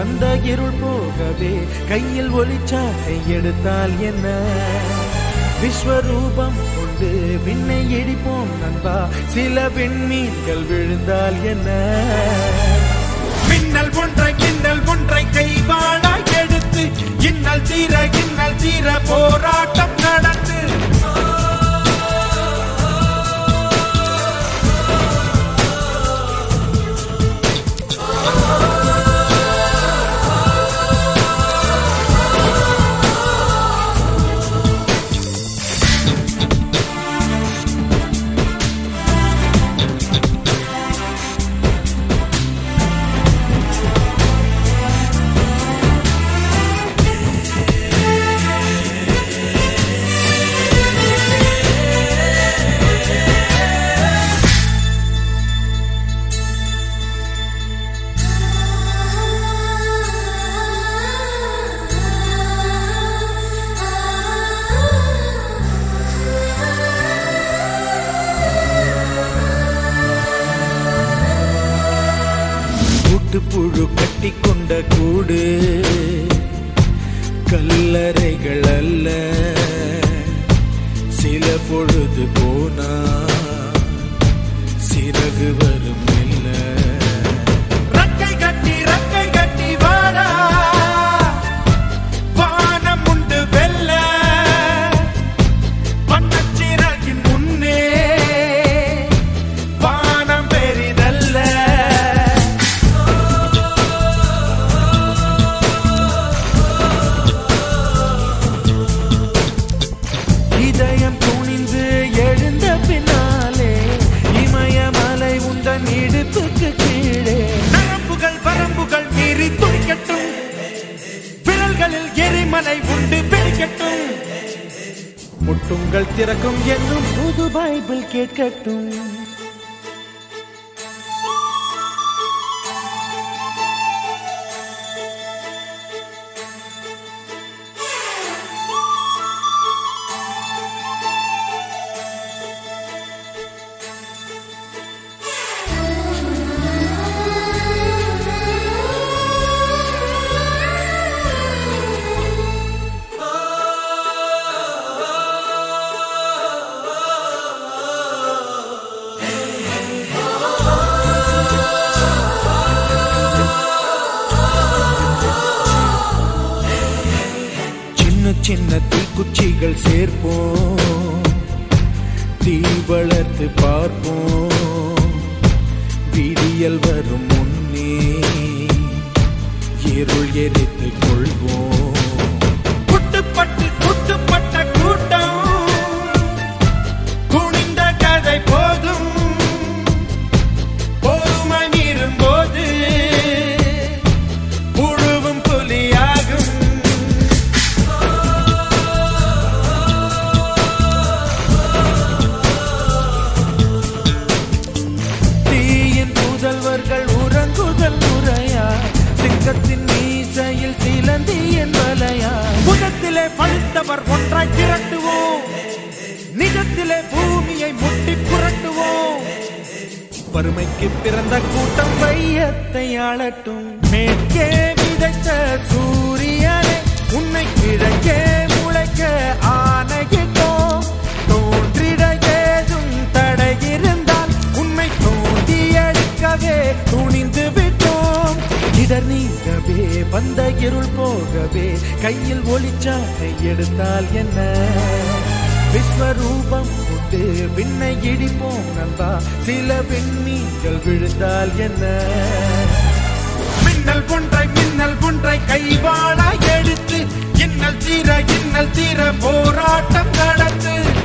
வந்த இருள் போகவே கையில் ஒளிச்சாட்டை எடுத்தால் என்ன விஸ்வரூபம் கொண்டு விண்ணை இடிப்போம் நண்பா சில விண்மீன்கள் விழுந்தால் என்ன மின்னல் ஒன்றை கிண்ணல் ஒன்றை கைவாளாய் எடுத்து இன்னல் தீர இன்னல் தீர போராட்டம் நடந்து கூட்டுப்புழு கட்டி கொண்ட கூடு கல்லறைகள் அல்ல சில பொழுது போனா சிறகு வரும் இல்ல ரக்கை கட்டி ரக்கை கட்டி வாடா வானம் உண்டு வெல்ல வண்ணச்சிறகின் முன்னே வானம் பெரிதல்ல இதயம் துணிந்து எழுந்த பின்னாலே இமயமலை உந்தன் இடுப்புக்கு கீழே நரம்புகள் வரம்புகள் மீறி துடிக்கட்டும் விரல்களில் எரிமலை உண்டு பெருக்கட்டும் முட்டுங்கள் திறக்கும் என்னும் புது பைபிள் கேட்கட்டும் சின்ன சின்ன தீக்குச்சிகள் சேர்ப்போம் தீ வளர்த்து பார்ப்போம் விடியல் வரும் முன்னே இருள் எரித்து கொள்வோம் குட்டுப்பட்டு குட்டுப்பட்ட கூட்டம் குனிந்த கதை போதும் பொறுமை மீறும் போது புழுவும் புலியாகும் தீயின் புதல்வர்கள் உறங்குதல் முறையா சிங்கத்தின் மீசையில் சிலந்தியின் வலையா புதத்திலே பழுத்தவர் ஒன்றாய் திரட்டுவோம் நிஜத்திலே பூமியை முட்டி புரட்டுவோம் வறுமைக்கு பிறந்த கூட்டம் வையத்தை ஆளட்டும் மேற்கே விதைத்த சூரியனே உன்னை கிழக்கே முளைக்க ஆணையிட்டோம் தோன்றிட ஏதும் தடை இருந்தால் உன்னை தோண்டி எடுக்கவே துணிந்து விட்டோம் இடர் நீங்கவே வந்த இருள் போகவே கையில் ஒளிச்சாட்டை எடுத்தால் என்ன விஸ்வரூபம் கொண்டு விண்ணை இடிப்போம் நண்பா சில விண்மீன்கள் விழுந்தால் என்ன மின்னல் ஒன்றை மின்னல் ஒன்றை கைவாளா எடுத்து இன்னல் தீர இன்னல் தீர போராட்டம் நடத்து